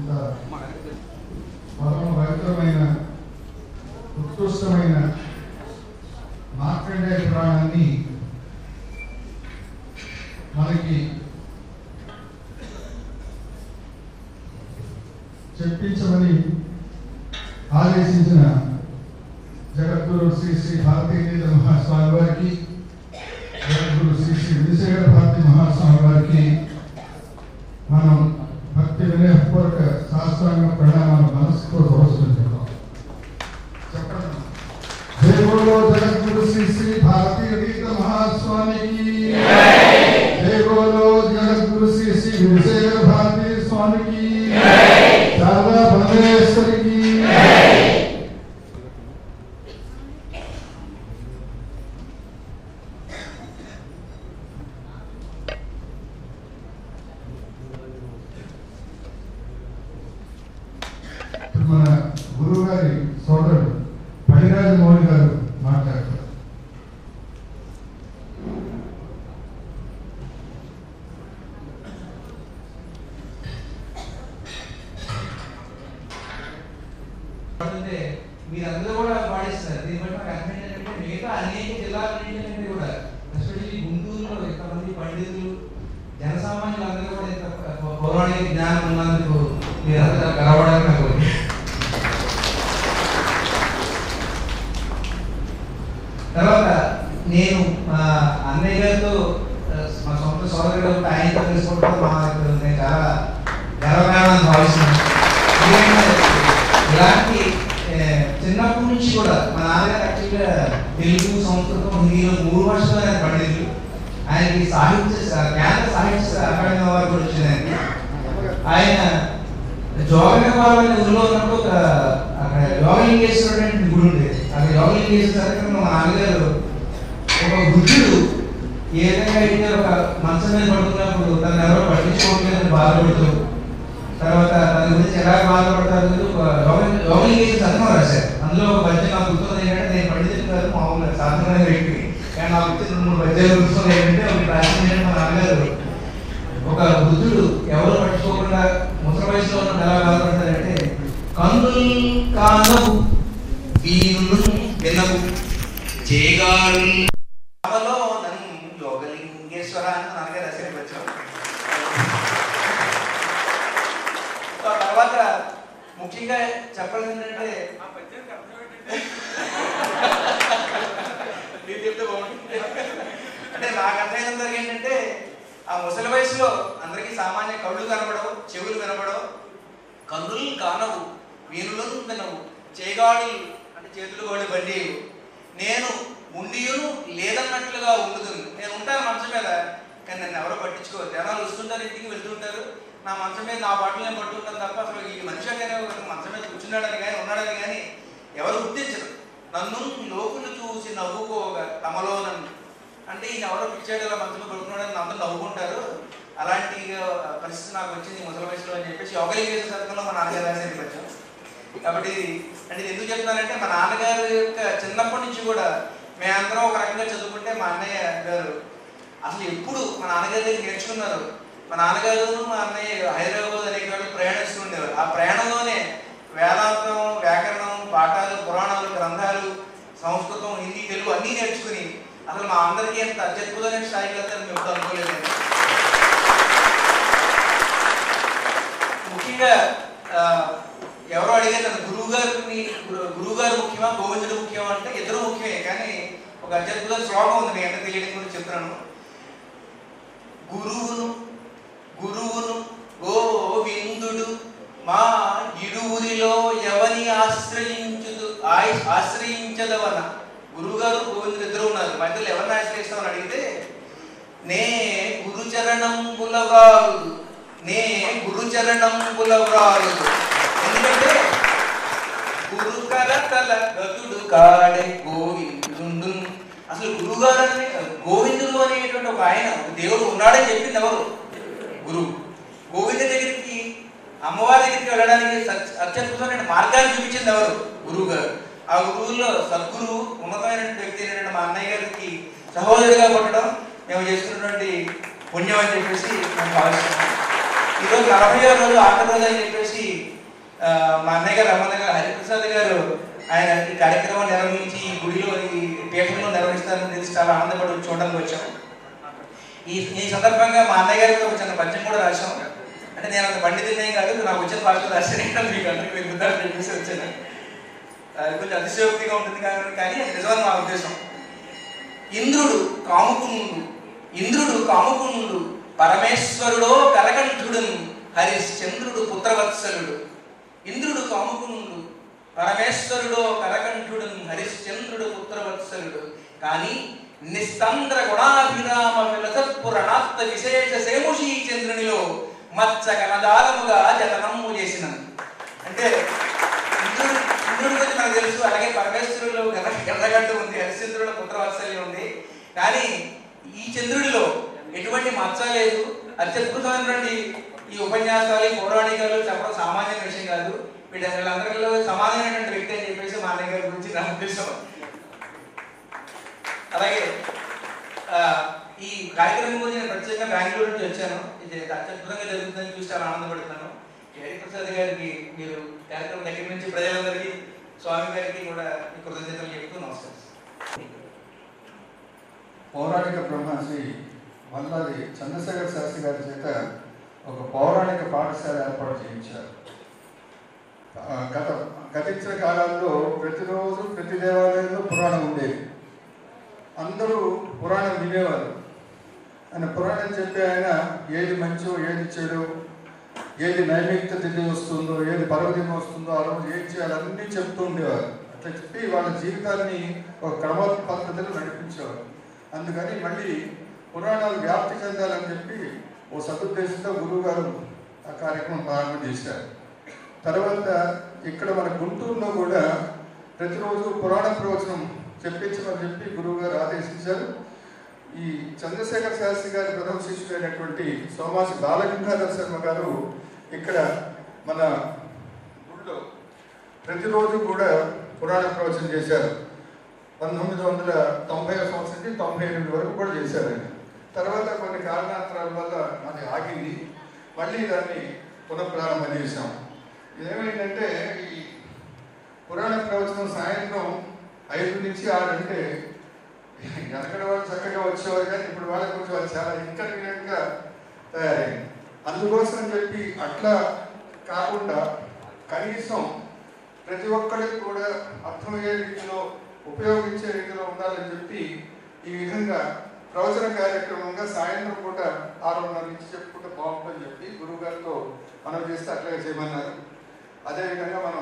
ఇంత పరమ పవిత్రమైన ఉత్కృష్టమైన మార్కండేయ పురాణాన్ని మనకి చెప్పించమని ఆదేశించిన జగద్గురు శ్రీ శ్రీ భారతీయ మహాస్వామి వారికి జగద్గురు శ్రీ శ్రీ విజయశేఖర భారతి మహాస్వామి వారికి మనం భక్తి వినయపూర్వక శాస్త్రాంగ ప్రణామాలు మనసుతో సమర్పించుకుంటాం చెప్పండి జై బోలో జగద్గురు శ్రీ శ్రీ భారతీయ గీత మహాస్వామికి జై బోలో జగద్గురు శ్రీ శ్రీ విజయశేఖర భారతీ స్వామికి శారదా పరమేశ్వరికి ఇప్పుడు మన గురువు గారి సోదరుడు పడిరాజ మౌళి గారు మాట్లాడతారు అంటే మీరందరూ కూడా పాటిస్తారు దీన్ని బట్టి నాకు అర్థం ఏంటంటే మిగతా అనేక జిల్లాలన్నింటినీ కూడా ఎస్పెషల్లీ గుంటూరులో ఇంతమంది పండితులు జనసామాన్యులు అందరూ కూడా ఇంత ప- పౌరాణిక జ్ఞానం ఉన్నందుకు మీరందరూ గర్వడానికి నాకు ఉంది. తర్వాత నేను మా అన్నయ్య గారితో ఆ, మా సొంత సోదరుడు ఆయనతో తెలుసుకోవడం మా నేను చాలా గర్వకారణం భావిస్తున్నాను ఎందుకంటే ఇలాంటి ఏ, చిన్నప్పటి నుంచి కూడా మా నాన్నగారు యాక్చువల్గా తెలుగు సంస్కృతం హిందీలో మూడు భాషలు ఆయన పండితులు ఆయనకి సాహిత్య స- కేంద్ర సాహిత్య అకాడమీ అవార్డు కూడా వచ్చింది ఆయనకి ఆయన జోగనపాలెం ఊరిలో ఉన్నప్పుడు ఒక అక్కడ యోగలింగేశ్వరుడు అనే గుడి ఉండేది అక్కడ యోగలింగేశ్వర దగ్గర మా నాన్నగారు ఒక వృద్ధుడు ఏ విధంగా అయితే ఒక మంచం మీద పడుతున్నప్పుడు తను ఎవరో పట్టించుకోవట్లేదని బాధపడుతూ తర్వాత తన గురించి ఎలా బాధపడతారు అనేది ఒక యోగ- యోగలింగేశ్వర శతకం రాశారు అందులో ఒక పద్యం నాకు గుర్తుంది ఏంటంటే నేను పండితులు కాదు మామూలుగా సాధారణమైన వ్యక్తి కానీ నాకు వచ్చిన రెండు మూడు పద్యాలు గుర్తుంది ఏంటంటే ఒక రాసిన ఏంటంటే మా నాన్నగారు ఒక వృద్ధుడు ఎవరు పట్టించుకోకుండా ముసలి వయసులో ఉన్న ఎలా బాధపడతారంటే కన్నులు కానవు వీరులు వినవు చేగారు సభలో నన్ను యోగలింగేశ్వర అని నాన్నగారు రాశారు వచ్చాం ఆ తర్వాత ముఖ్యంగా చెప్పాల్సింది ఏంటంటే మీరు చెప్తే బాగుంటుంది అంటే నాకు అర్థమైనంత వరకు ఏంటంటే ఆ ముసలి వయసులో అందరికీ సామాన్య కళ్ళు కనబడవు చెవులు వినబడవు కన్నులు కానవు వీనులను వినవు చేగాడులు అంటే చేతులు గోడి బండి నేను ఉండియును లేదన్నట్లుగా ఉండుతుంది నేను ఉంటాను మంచం మీద కానీ నన్ను ఎవరో పట్టించుకోరు జనాలు వస్తుంటారు ఇంటికి వెళ్తుంటారు నా మంచం మీద నా బట్టలు నేను పట్టుకుంటాను తప్ప అసలు ఈ మనిషి కానీ మంచం మీద కూర్చున్నాడని కానీ ఉన్నాడని కానీ ఎవరు గుర్తించరు నన్ను లోకులు చూసి నవ్వుకోగా తమలో నన్ను అంటే ఈయన ఎవరో పిచ్చాడు ఇలా మంచంలో పడుకున్నాడని అందరూ నవ్వుకుంటారు అలాంటి ఆ, పరిస్థితి నాకు వచ్చింది ముసలి వయసులో అని చెప్పేసి యోగలింగేశ్వర శతకంలో మా నాన్నగారు రాసేది కొంచెం కాబట్టి అంటే ఇది ఎందుకు చెప్తున్నానంటే మా నాన్నగారు యొక్క చిన్నప్పటి నుంచి కూడా మేమందరం ఒక రకంగా చదువుకుంటే మా అన్నయ్య గారు అసలు ఎప్పుడు మా నాన్నగారి దగ్గర నేర్చుకున్నారు మా నాన్నగారు మా అన్నయ్య హైదరాబాద్ అనేక చోట్ల ప్రయాణిస్తూ ఉండేవారు ఆ ప్రయాణంలోనే వేదాంతం వ్యాకరణం పాఠాలు పురాణాలు గ్రంథాలు సంస్కృతం హిందీ తెలుగు అన్నీ నేర్చుకుని అసలు మా అందరికీ ఎంత అత్యద్భుతమైన స్థాయికి వెళ్తారని మేము ఎప్పుడు అనుకోలేదండి ముఖ్యంగా ఆ, ఎవరో అడిగారు నన్ను గురువు గారిని గురువు గారు ముఖ్యమా గోవిందుడు ముఖ్యమా అంటే ఇద్దరు ముఖ్యమే కానీ ఒక అత్యద్భుత శ్లోకం ఉంది నేను ఎంత తెలియడం గురించి చెప్తున్నాను గురువును గురువును గోవిందుడు మా ఇరువురిలో ఎవని ఆశ్రయించుదు ఆయ- ఆశ్రయించదవన గురువు గారు గోవిందుడు ఇద్దరు ఉన్నారు మా ఇద్దరు ఎవరిని ఆశ్రయిస్తామని అడిగితే నే గురుచరణం పులవ్రాలు నే గురుచరణం పులవ్రాలు ఎందుకంటే గురుకర తల గతుడు కాడే గోవిందుండు అసలు గురుగారు అనే గోవిందుడు అనేటువంటి ఒక ఆయన ఒక దేవుడు ఉన్నాడని చెప్పింది ఎవరు గురువు గోవిందు దగ్గరికి అమ్మవారి దగ్గరికి వెళ్ళడానికి సత్- అత్యద్భుతమైన మార్గాన్ని చూపించింది ఎవరు గురువు గారు ఆ గురువులో సద్గురువు ఉన్నతమైన వ్యక్తి అయినటువంటి మా అన్నయ్య గారికి సహోదరుడిగా పుట్టడం మేము చేసుకున్నటువంటి పుణ్యం అని చెప్పేసి మేము భావిస్తున్నాం ఈరోజు నలభై ఆరు రోజు ఆఖరి రోజు అని చెప్పేసి ఆ, మా అన్నయ్య గారు రమణ గారు హరిప్రసాద్ గారు ఆయన ఈ కార్యక్రమం నిర్వహించి ఈ గుడిలో ఈ పీఠంలో నిర్వహిస్తారని తెలిసి చాలా ఆనందపడి వచ్చి చూడడానికి వచ్చాం ఈ ఈ సందర్భంగా మా అన్నయ్య గారికి ఒక చిన్న పద్యం కూడా రాశాం అంటే నేను అంత పండితున్నే కాదు నాకు వచ్చిన భాషలో రాశాను మీకు అందరికీ విరుద్ధాలు చెప్పేసి వచ్చాను అది కొంచెం అతిశయోక్తిగా ఉంటుంది కానీ కానీ అది నిజమని మా ఉద్దేశం ఇంద్రుడు కాముకునుడు ఇంద్రుడు కాముకునుడు పరమేశ్వరుడో కరకంఠుడును హరిశ్చంద్రుడు పుత్రవత్సలుడు ఇంద్రుడు కాముకునుడు పరమేశ్వరుడో కరకంఠుడును హరిశ్చంద్రుడు పుత్రవత్సలుడు కానీ నిస్తంద్ర గుణాభిరామ విలసత్పురణాత్త విశేష సేముషీ చంద్రునిలో మత్స కనదారముగా జతనమ్ము చేసిన అంటే ఇంద్రుడు ఇంద్రుడి గురించి మనకు తెలుసు అలాగే పరమేశ్వరుడు గత గంటగంట ఉంది హరిశ్చంద్రుడు పుత్రవత్సల్యం ఉంది కానీ ఈ చంద్రుడిలో ఎటువంటి మచ్చ లేదు అత్యద్భుతమైనటువంటి ఈ ఉపన్యాసాలు ఈ పౌరాణికాలు చెప్పడం సామాన్య విషయం కాదు వీళ్ళ వీళ్ళందరిలో సమానమైనటువంటి వ్యక్తి అని చెప్పేసి మా అన్నయ్య గారి గురించి నా ఉద్దేశం అలాగే ఆ, ఈ కార్యక్రమం గురించి నేను ప్రత్యేకంగా బెంగళూరు నుంచి వచ్చాను ఇది అత్యద్భుతంగా జరుగుతుందని చూసి చాలా ఆనందపడుతున్నాను హరిప్రసాద్ గారికి మీరు కార్యక్రమం దగ్గర నుంచి ప్రజలందరికీ స్వామి గారికి కూడా మీ కృతజ్ఞతలు చెప్తూ నమస్కారం పౌరాణిక బ్రహ్మశ్రీ మల్లాది చంద్రశేఖర్ శాస్త్రి గారి చేత ఒక పౌరాణిక పాఠశాల ఏర్పాటు చేయించారు ఆ, గత గతించిన కాలాల్లో ప్రతిరోజు ప్రతి దేవాలయంలో పురాణం ఉండేది అందరూ పురాణం వినేవారు ఆయన పురాణం చెప్పి ఆయన ఏది మంచో ఏది చెడు ఏది నైమిత్య తిథి వస్తుందో ఏది పర్వదినం వస్తుందో ఆ రోజు ఏం చేయాలి అన్నీ చెప్తూ ఉండేవారు అట్లా చెప్పి వాళ్ళ జీవితాన్ని ఒక క్రమ పద్ధతిలో నడిపించేవారు అందుకని మళ్ళీ పురాణాలు వ్యాప్తి చెందాలని చెప్పి ఓ సదుద్దేశంతో గురువు గారు ఆ కార్యక్రమం ప్రారంభం చేశారు తర్వాత ఇక్కడ మన గుంటూరులో కూడా ప్రతిరోజు పురాణ ప్రవచనం చెప్పించమని చెప్పి గురువు గారు ఆదేశించారు ఈ చంద్రశేఖర్ శాస్త్రి గారి ప్రథమ శిష్యుడైనటువంటి సోమాసి బాలగంగాధర శర్మ గారు ఇక్కడ మన గుడిలో ప్రతిరోజు కూడా పురాణ ప్రవచనం చేశారు పంతొమ్మిది వందల తొంభై సంవత్సరం నుంచి తొంభై ఎనిమిది వరకు కూడా చేశారు ఆయన తర్వాత కొన్ని కారణాంతరాల వల్ల అది ఆగింది మళ్ళీ దాన్ని పునఃప్రారంభం చేశాం ఇదేమైందంటే ఈ పురాణ ప్రవచనం సాయంత్రం ఐదు నుంచి ఆరు అంటే వెనకడ వాళ్ళు చక్కగా వచ్చేవారు కానీ ఇప్పుడు వాళ్ళకి కొంచెం అది చాలా ఇన్కన్వీనియంట్గా తయారైంది అందుకోసం అని చెప్పి అట్లా కాకుండా కనీసం ప్రతి ఒక్కరికి కూడా అర్థమయ్యే రీతిలో ఉపయోగించే రీతిలో ఉండాలని చెప్పి ఈ విధంగా ప్రవచన కార్యక్రమంగా సాయంత్రం పూట ఆరున్నర నుంచి చెప్పుకుంటే బాగుంటుందని చెప్పి గురువు గారితో మనం చేస్తే అట్లాగే చేయమన్నారు అదేవిధంగా మనం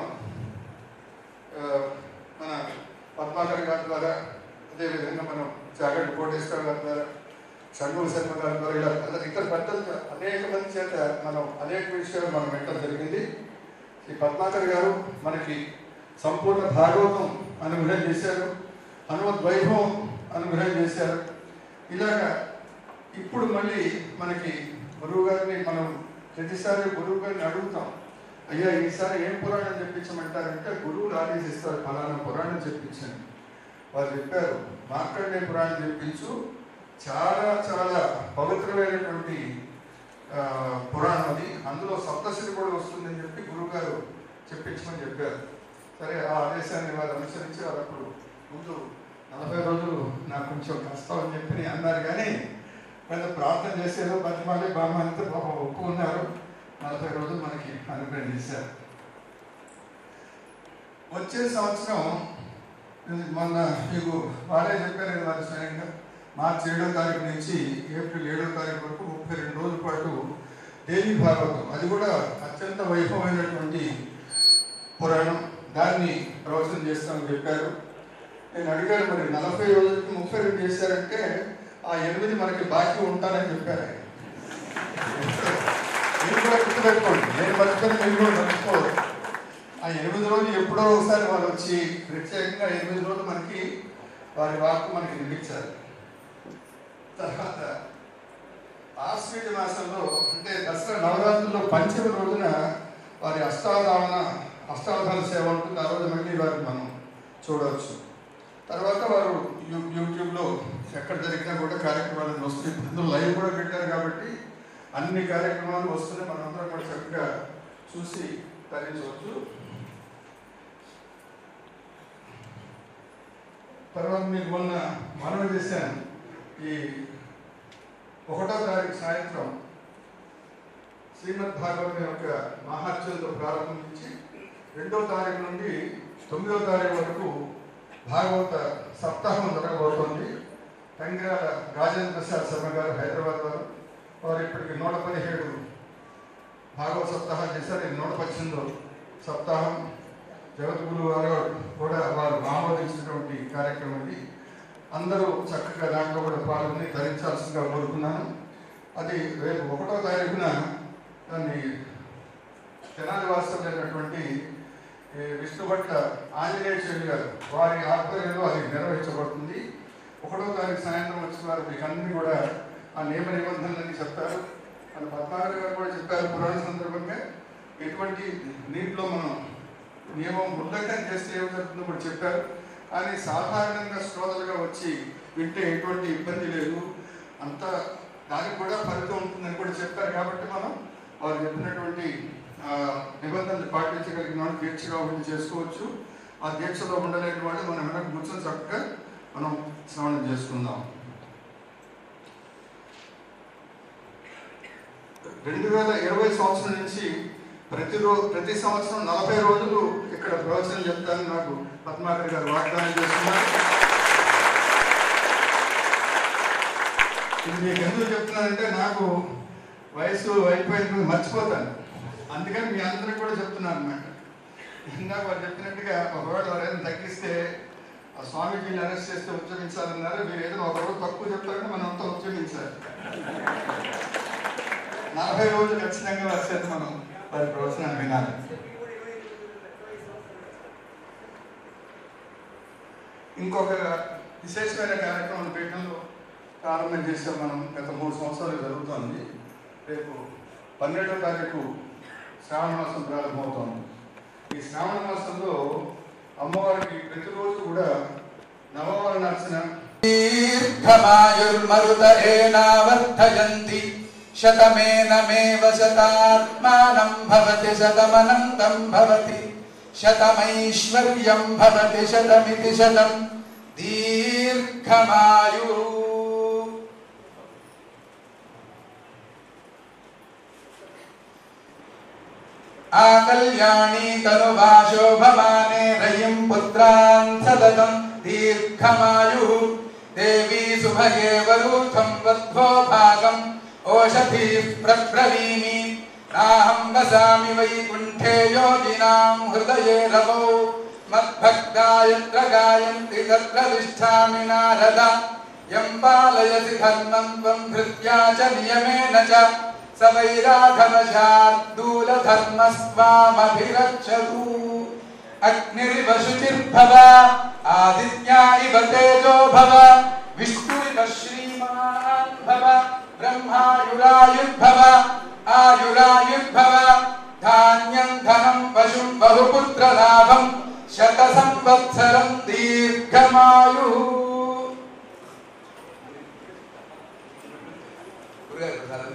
ఆ, మన పద్మాకర్ గారి ద్వారా అదేవిధంగా మనం చాగంటి కోటేశ్వర గారి ద్వారా షణ్ముఖ శర్మ గారి ద్వారా ఇలా అందరు ఇతర పెద్దలు అనేక మంది చేత మనం అనేక విషయాలు మనం వినడం జరిగింది ఈ పద్మాకర్ గారు మనకి సంపూర్ణ భాగవతం అనుగ్రహం చేశారు హనుమత్ వైభవం అనుగ్రహం చేశారు ఇలాగా ఇప్పుడు మళ్ళీ మనకి గురువు గారిని మనం ప్రతిసారి గురువు గారిని అడుగుతాం అయ్యా ఈసారి ఏం పురాణం చెప్పించమంటారంటే గురువులు ఆదేశిస్తారు ఫలానా పురాణం చెప్పించండి వారు చెప్పారు మార్కండే పురాణం చెప్పించు చాలా చాలా పవిత్రమైనటువంటి ఆ, పురాణం అది అందులో సప్తశతి కూడా వస్తుందని చెప్పి గురువుగారు చెప్పించమని చెప్పారు సరే ఆ ఆదేశాన్ని వారు అనుసరించి వారు అప్పుడు ముందు నలభై రోజులు నాకు కొంచెం కష్టం అని చెప్పి అన్నారు కానీ పెద్ద ప్రార్థన చేసేదో బతిమాలి బామ్మ అంతా పాపం ఒప్పుకున్నారు నలభై రోజులు మనకి అనుగ్రహం చేశారు వచ్చే సంవత్సరం ఇది మొన్న మీకు వాళ్ళే చెప్పారు కదా వారు స్వయంగా మార్చి ఏడో తారీఖు నుంచి ఏప్రిల్ ఏడో తారీఖు వరకు ముప్పై రెండు రోజుల పాటు దేవి భాగవతం అది కూడా అత్యంత వైభవమైనటువంటి పురాణం దాన్ని ప్రవచనం చేస్తామని చెప్పారు నేను అడిగాను మరి నలభై రోజులకి ముప్పై రెండు చేశారంటే ఆ ఎనిమిది మనకి బాకీ ఉంటానని చెప్పారు ఆయన. మీరు కూడా గుర్తుపెట్టుకోండి నేను మర్చిపోయి మీరు కూడా మర్చిపోదు ఆ ఎనిమిది రోజులు ఎప్పుడో ఒకసారి వాళ్ళు వచ్చి ప్రత్యేకంగా ఎనిమిది రోజులు మనకి వారి వాక్కు మనకి వినిపించారు తర్వాత ఆశ్వీజ మాసంలో అంటే దసరా నవరాత్రుల్లో పంచమి రోజున వారి అష్టావధాన అష్టావధాన సేవ ఉంటుంది ఆ రోజు మళ్ళీ వారిని మనం చూడవచ్చు తర్వాత వారు యూ యూట్యూబ్లో ఎక్కడ జరిగినా కూడా కార్యక్రమాలను వస్తాయి ఇప్పుడు లైవ్ కూడా పెట్టారు కాబట్టి అన్ని కార్యక్రమాలు వస్తున్నాయి మనందరం కూడా చక్కగా చూసి తరించవచ్చు తర్వాత మీకు మొన్న మనవి చేశాను ఈ ఒకటో తారీఖు సాయంత్రం శ్రీమద్ భాగవతం యొక్క మహాత్యంతో ప్రారంభించి రెండో తారీఖు నుండి తొమ్మిదో తారీఖు వరకు భాగవత సప్తాహం జరగబోతోంది టంగిరాల రాజేంద్ర ప్రసాద్ శర్మ గారు హైదరాబాద్ వారు వారు ఇప్పటికి నూట పదిహేడు భాగవత సప్తాహం చేశారు ఇది నూట పద్దెనిమిదో సప్తాహం జగద్గురు వారు కూడా వారు ఆమోదించినటువంటి కార్యక్రమం ఇది అందరూ చక్కగా దాంట్లో కూడా పాల్గొని ధరించాల్సిందిగా కోరుకున్నాను అది రేపు ఒకటో తారీఖున దాన్ని తెనాలి వాస్తవమైనటువంటి విష్ణుభట్ల ఆంజనేయ స్వామి గారు వారి ఆధ్వర్యంలో అది నిర్వహించబడుతుంది ఒకటో తారీఖు సాయంత్రం వచ్చిన వారు మీకు అన్ని కూడా ఆ నియమ నిబంధనలన్నీ చెప్తారు మన పద్మాగర్ గారు కూడా చెప్పారు పురాణ సందర్భంగా ఎటువంటి నీటిలో మనం నియమం ఉల్లంఘన చేస్తే ఏం జరుగుతుందో కూడా చెప్పారు కానీ సాధారణంగా శ్రోతలుగా వచ్చి వింటే ఎటువంటి ఇబ్బంది లేదు అంత దానికి కూడా ఫలితం ఉంటుందని కూడా చెప్పారు కాబట్టి మనం వారు చెప్పినటువంటి ఆ, నిబంధనలు పాటించగలిగిన వాళ్ళు దీక్షగా ఉండి చేసుకోవచ్చు ఆ దీక్షలో ఉండలేని వాళ్ళు మనం వెనక కూర్చొని చక్కగా మనం శ్రవణం చేసుకుందాం రెండు వేల ఇరవై సంవత్సరం నుంచి ప్రతిరోజు ప్రతి సంవత్సరం నలభై రోజులు ఇక్కడ ప్రవచనం చెప్తానని నాకు పద్మాకర్ గారు వాగ్దానం చేస్తున్నారు ఇది మీకు ఎందుకు చెప్తున్నానంటే నాకు వయసు అయిపోయింది మర్చిపోతాను అందుకని మీ అందరికి కూడా చెప్తున్నాను అనమాట ఇందాక వారు చెప్పినట్టుగా ఒకవేళ ఎవరైనా తగ్గిస్తే ఆ స్వామీజీని అరెస్ట్ చేస్తే ఉద్యమించాలన్నారు మీరు ఏదైనా ఒక రోజు తక్కువ చెప్తారంటే మనం అంతా ఉద్యమించాలి నలభై రోజులు ఖచ్చితంగా వచ్చేది మనం వారి ప్రవచనాన్ని వినాలి ఇంకొక విశేషమైన కార్యక్రమం పీఠంలో ప్రారంభం చేసాం మనం గత మూడు సంవత్సరాలు జరుగుతోంది రేపు పన్నెండో తారీఖు శ్రావణ మాసం ప్రారంభమవుతోంది ఈ శ్రావణ మాసంలో అమ్మవారికి ప్రతిరోజు కూడా నవవరణ అర్చన దీర్ఘమాయుర్మరుత ఏనావర్ధయంతి శతమేనమేవ శతాత్మానం భవతి శతమనంతం భవతి శతమైశ్వర్యం భవతి శతమితి శతం దీర్ఘమాయు ఆకల్యాణి తనువా శోభమానే రయిం పుత్రాన్ సదతం దీర్ఘమాయు దేవీ సుభగే వరూథం వధ్వో భాగం ఓషధీ ప్రబ్రవీమి నాహం వసామి వైకుంఠే యోగినాం హృదయే రవౌ మద్భక్తా యత్ర గాయంతి తత్ర తిష్ఠామి నారద యం పాలయసి ధర్మం త్వం హృత్యా చ నియమేన చ స వైరాఘవశార్దూలధర్మస్వామభిరక్షతు అగ్నిరివ శుచిర్భవ ఆదిత్యా ఇవ తేజో భవ విష్ణురివ శ్రీమాన్ భవ బ్రహ్మాయురాయుర్భవ ఆయురాయుర్భవ ధాన్యం ధనం పశుం బహుపుత్ర లాభం శత సంవత్సరం దీర్ఘమాయు గురుగారు ప్రసాదం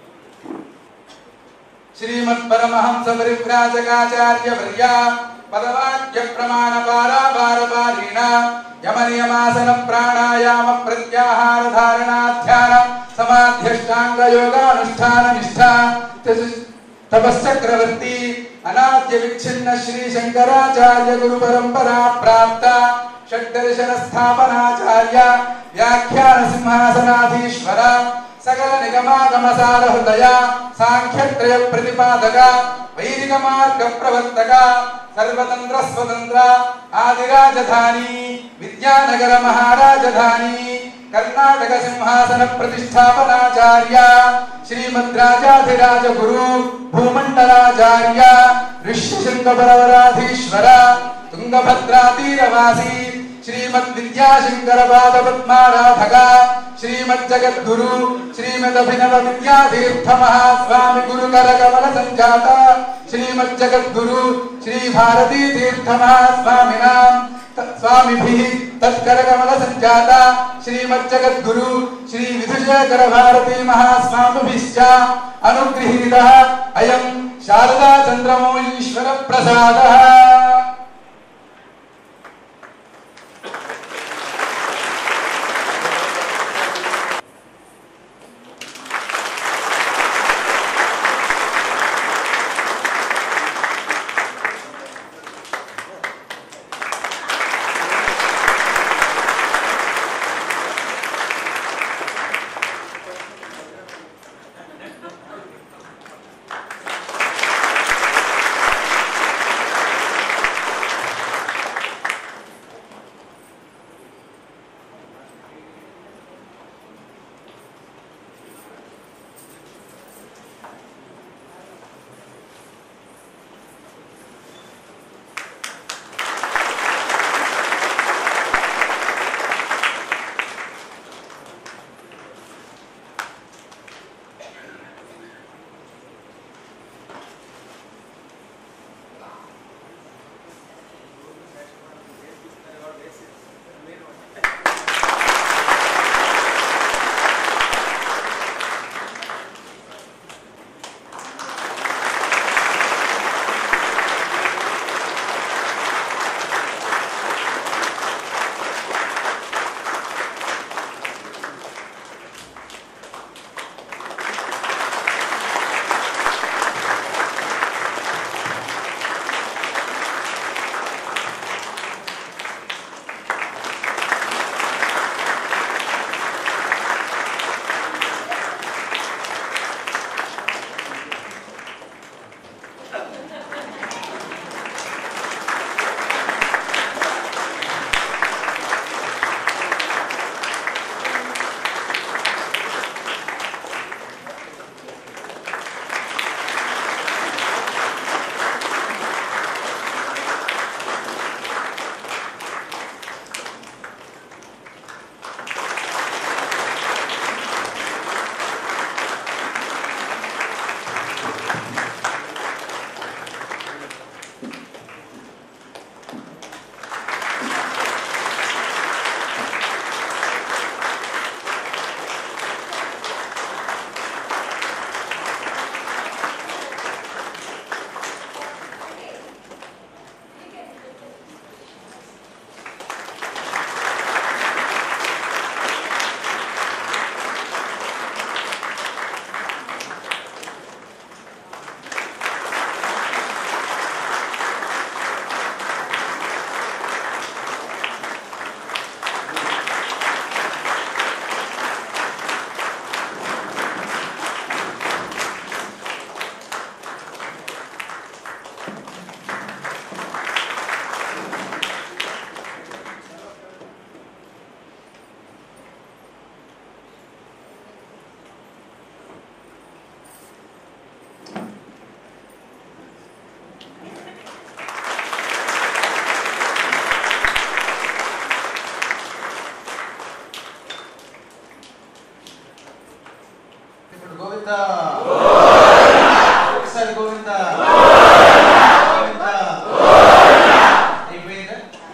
శ్రీమత్పరమహంస పరివ్రాజకాచార్య వర్య పదవాక్య ప్రమాణ పారాపారపారీణ యమ నియమాసన ప్రాణాయామ ప్రత్యాహార ధారణాధ్యాన సమాధ్యష్టాంగ యోగానుష్ఠాన నిష్ఠా తపశ్చక్రవర్తి అనాద్య విచ్ఛిన్న శ్రీ శంకరాచార్య గురు పరంపరా ప్రాప్త షడ్దర్శన స్థాపనాచార్య వ్యాఖ్యాన సింహాసనాధీశ్వర సకల నిగమాగమ సార హృదయ సాంఖ్యత్రయ ప్రతిపాదక వైదిక మార్గ ప్రవర్తక సర్వతంత్ర స్వతంత్ర ఆదిరాజధాని విద్యానగర మహారాజధాని కర్ణాటక సింహాసన ప్రతిష్టాపనాచార్య శ్రీమద్రాజాధిరాజ గురు భూమండలాచార్య ఋష్యశృంగపరవరాధీశ్వర తుంగభద్రా తీరవాసి శ్రీమద్ విద్యాశంకర పాద పద్మారాధక శ్రీమద్ జగద్గురు శ్రీమద్ అభినవ విద్యాతీర్థ మహాస్వామి గురుకర కమల సంజాత శ్రీమద్ జగద్గురు శ్రీ భారతీ తీర్థ మహాస్వామినా స్వామిభిः తత్కరకమల సంజాత శ్రీమజ్జగద్గురు శ్రీ విధుశేఖర భారతీ మహాస్వామిభిశ్చ అనుగృహీత అయం శారదా చంద్రమో ఈశ్వర ప్రసాద ఇప్పుడు గోవింద ఒకసారి గోవింద గోవింద అయిపోయిందా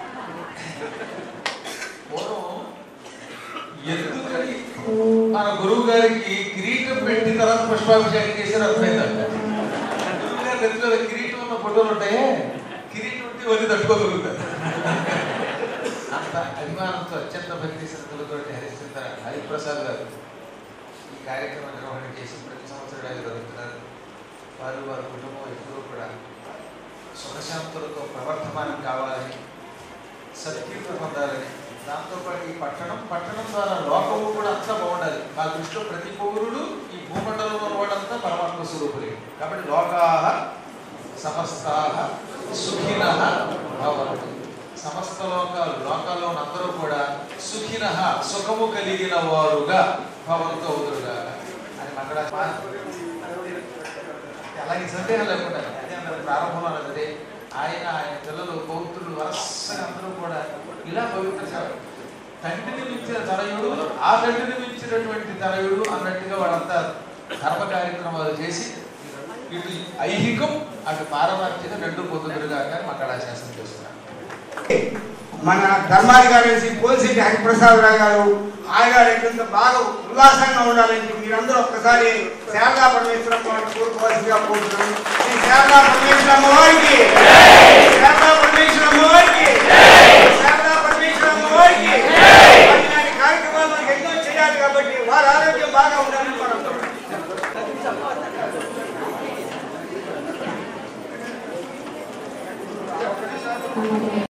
పూర్వం ఎందుకని మన గురువు గారికి కిరీటం పెట్టిన తర్వాత పుష్పాభిషేకం చేశారు అర్థమైందంట గురువు గారి నెత్తిలో కిరీటం ఉన్న ఫోటోలు ఉంటాయి కిరీటం ఉంటే ఇవన్నీ తట్టుకోగలుగుతారు అంత అభిమానంతో అత్యంత భక్తి శ్రద్ధలతో హరిశ్చంద్ర హరిప్రసాద్ గారు ఈ కార్యక్రమం నిర్వహణ చేసి ప్రతి సంవత్సరం ఆయన జరుగుతున్నారు వారు వారి కుటుంబం ఎప్పుడూ కూడా సుఖశాంతులతో ప్రవర్తమానం కావాలని సత్కీర్తి పొందాలని దాంతోపాటు ఈ పట్టణం పట్టణం ద్వారా లోకము కూడా అంతా బాగుండాలి మా దృష్టిలో ప్రతి పౌరుడు ఈ భూమండలంలో ఉన్నవాడంతా పరమాత్మ స్వరూపులే కాబట్టి లోకాహ సమస్తాహ సుఖిన భవంతు సమస్త లోకాలు లోకాల్లో ఉన్న అందరూ కూడా సుఖిన సుఖము కలిగిన వారుగా భవంతు అవుతురుగా అని అక్కడ అలాగే సందేహం లేకుండా అదే అన్నారు ప్రారంభంలో అన్నది అదే ఆయన ఆయన పిల్లలు పౌత్రులు వరుసగా అందరూ కూడా ఇలా పవిత్ర సేవ తండ్రిని మించిన తనయుడు ఆ తండ్రిని మించినటువంటి తనయుడు అన్నట్టుగా వాళ్ళంతా ధర్మ కార్యక్రమాలు చేసి ఇటు ఐహికం అటు పారమార్థిక రెండు పొందుతురుగా కానీ మంగళాశాసనం చేస్తున్నారు మన ధర్మాధికారి శ్రీ పోలిశెట్టి హరిప్రసాదరావు గారు ఆయన గారు ఎంత బాగా ఉల్లాసంగా ఉండాలని మీరందరూ ఒక్కసారి శారదా పరమేశ్వరమ్మ వారిని కోరుకోవాల్సిందిగా కోరుతున్నాను శ్రీ శారదా పరమేశ్వరమ్మ వారికి శారదా పరమేశ్వరమ్మ వారికి శారదా పరమేశ్వరమ్మ వారికి మరి ఇలాంటి కార్యక్రమాలు మనకి ఎన్నో చేయాలి కాబట్టి వారి ఆరోగ్యం బాగా ఉండాలని మనం అలాగే